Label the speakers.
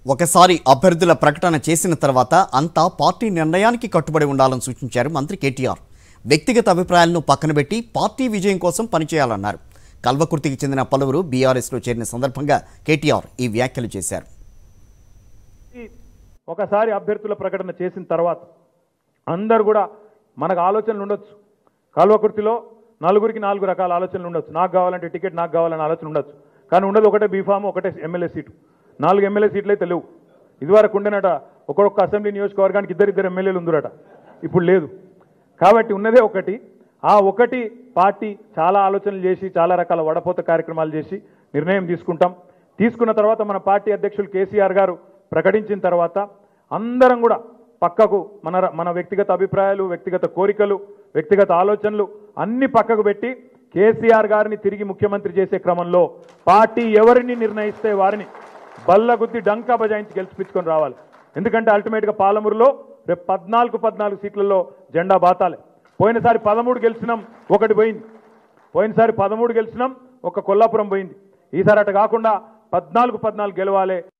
Speaker 1: ఒకసారి అభ్యర్థుల ప్రకటన చేసిన తర్వాత అంతా పార్టీ నిర్ణయానికి కట్టుబడి ఉండాలని సూచించారు మంత్రి కేటీఆర్ వ్యక్తిగత అభిప్రాయాలను పక్కన పెట్టి పార్టీ విజయం కోసం పనిచేయాలన్నారు కల్వకుర్తికి చెందిన పలువురు బీఆర్ఎస్లో చేరిన సందర్భంగా కేటీఆర్ ఈ వ్యాఖ్యలు చేశారు
Speaker 2: ఒకసారి అభ్యర్థుల ప్రకటన చేసిన తర్వాత అందరు కూడా మనకు ఆలోచనలు ఉండొచ్చు కాల్వకుర్తిలో నలుగురికి నాలుగు రకాల ఆలోచనలు ఉండొచ్చు నాకు కావాలంటే టికెట్ నాకు కావాలనే ఆలోచన ఉండొచ్చు కానీ ఉండదు ఒకటే బీఫామ్ ఒకటే ఎమ్మెల్యే సీటు నాలుగు ఎమ్మెల్యే సీట్లు అయితే లేవు ఇదివరకు ఉండేనట ఒక్కొక్క అసెంబ్లీ నియోజకవర్గానికి ఇద్దరిద్దరు ఎమ్మెల్యేలు ఉందిరట ఇప్పుడు లేదు కాబట్టి ఉన్నదే ఒకటి ఆ ఒకటి పార్టీ చాలా ఆలోచనలు చేసి చాలా రకాల వడపోత కార్యక్రమాలు చేసి నిర్ణయం తీసుకుంటాం తీసుకున్న తర్వాత మన పార్టీ అధ్యక్షులు కేసీఆర్ గారు ప్రకటించిన తర్వాత అందరం కూడా పక్కకు మన మన వ్యక్తిగత అభిప్రాయాలు వ్యక్తిగత కోరికలు వ్యక్తిగత ఆలోచనలు అన్ని పక్కకు పెట్టి కేసీఆర్ గారిని తిరిగి ముఖ్యమంత్రి చేసే క్రమంలో పార్టీ ఎవరిని నిర్ణయిస్తే వారిని బల్లగుద్ది డంకా బజాయించి గెలిచిపించుకొని రావాలి ఎందుకంటే అల్టిమేట్గా పాలమూరులో రేపు పద్నాలుగు పద్నాలుగు సీట్లలో జెండా బాతాలే పోయినసారి పదమూడు గెలిచినాం ఒకటి పోయింది పోయినసారి పదమూడు గెలిచినాం ఒక కొల్లాపురం పోయింది ఈసారి అట కాకుండా పద్నాలుగు పద్నాలుగు గెలవాలి